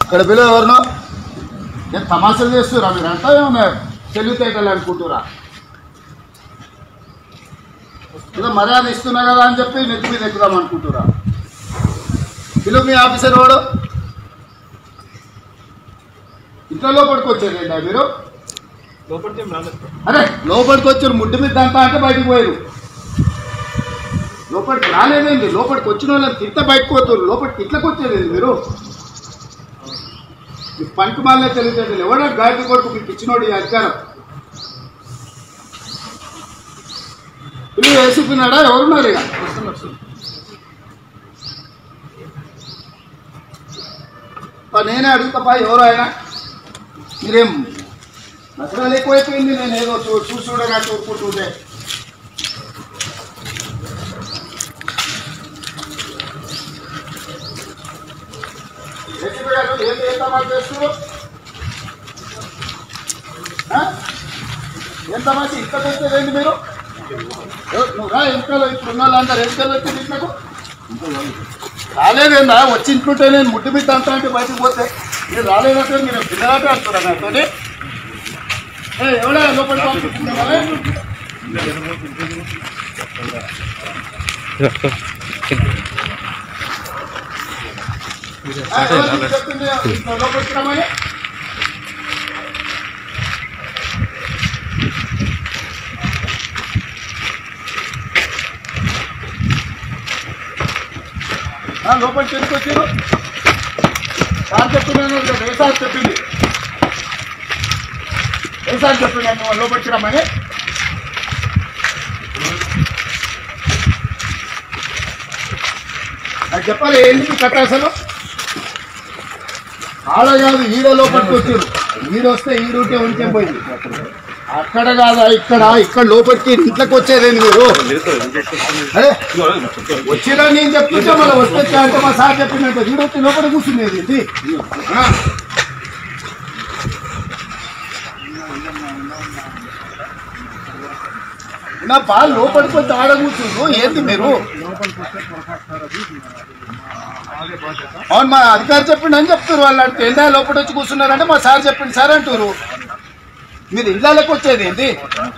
ఇక్కడ పిల్లలు ఎవరినో ఏం తమాషాలు చేస్తురా మీరంతా ఏమన్నా తెలివితేటలు అనుకుంటురా ఏదో మర్యాద ఇస్తున్నా కదా అని చెప్పి నెత్తి మీద ఎక్కుదాం అనుకుంటురా పిలువు మీ ఆఫీసర్ వాడు ఇంట్లో లోపలికి వచ్చారు ఏంటా మీరు లోపలికి ఏం రాలేదు సార్. అరే లోపలికి వచ్చారు ముడ్డు మీద అంతా అంటే బయటికి పోయారు లోపలికి రాలేదేంటి లోపలికి వచ్చిన వాళ్ళని తింటే బయటకు పోతారు లోపలికి ఇట్లకి వచ్చేది మీరు మీ పంట మాలే తెలియదు ఎవడో గాడి కొడుకు మీకు ఇచ్చినోడు ఈ అధికారం ఇల్లు వేసుకున్నాడా ఎవరున్నారు ఇక వస్తున్నారు సార్. పా నేనే అడుగుతాపా ఎవరు ఆయన మీరేం నచ్చడాలు ఎక్కువైపోయింది నేను ఏదో చూ చూసి చూడగా చూసుకుంటుంటే ఏసీపీ గారు ఏం చేస్తామని చేస్తూ ఎంత మంచి ఇంత తెచ్చేదేంటి మీరు ఏ- నువ్వు రా ఎంతలో ఇప్పుడు ఉన్న వాళ్ళందరూ ఎంతలో వచ్చింది ఇంట్లోకు రాలేదేందా వచ్చి ఇంట్లుంటే నేను ముట్టి మీద అంతా అంటే బయటకు పోతే మీరు రాలేదంటే మీరు పిల్లలాట ఆడుతున్నా నాతో ఏ ఎవడా లోపల పంపిస్తున్నావా? ఆ, ఎవరు నీకు చెప్తుంది ఇంట్లో లోపలికి రమ్మని? ఆ, లోపలికి ఎందుకు వచ్చారు సార్ చెప్తున్నాను ఏ సార్ చెప్పింది ఏ సార్ చెప్తున్నాను లోపలికి రమ్మని అది చెప్పాలి ఏంటి కట్ట అసలు ఆడ కాదు ఈడ లోపలికి వచ్చారు ఈడొస్తే ఈ రూటే ఉంటే పోయింది అక్కడ కాదా ఇక్కడ ఇక్కడ లోపలికి ఇంట్లోకి వచ్చేదేంటి మీరు అరే వచ్చినా నేను చెప్తుంటే మళ్ళీ వస్తే అంటే మా సార్ చెప్పినట్టు వీడు వచ్చి లోపల కూర్చునేది ఇది ఆ. నా బాగా లోపలికి వచ్చి ఆడ కూర్చుండు ఏంటి మీరు అవును మా అధికారి చెప్పిండు అని చెప్తారు వాళ్ళు అంటే ఎండా లోపల వచ్చి కూర్చున్నారంటే మా సార్ చెప్పిండు సార్ అంటారు మీరు ఇళ్ళకి వచ్చేది ఏంటి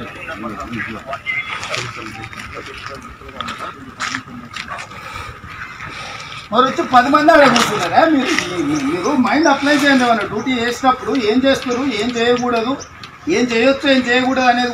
మరి వచ్చి పది మంది ఆడ కూర్చున్నారా మీరు మీ- మీరు మైండ్ అప్లై చేయండి ఏమన్నా డ్యూటీ చేసినప్పుడు ఏం చేస్తారు ఏం చేయకూడదు ఏం చేయొచ్చు ఏం చేయకూడదు అనేది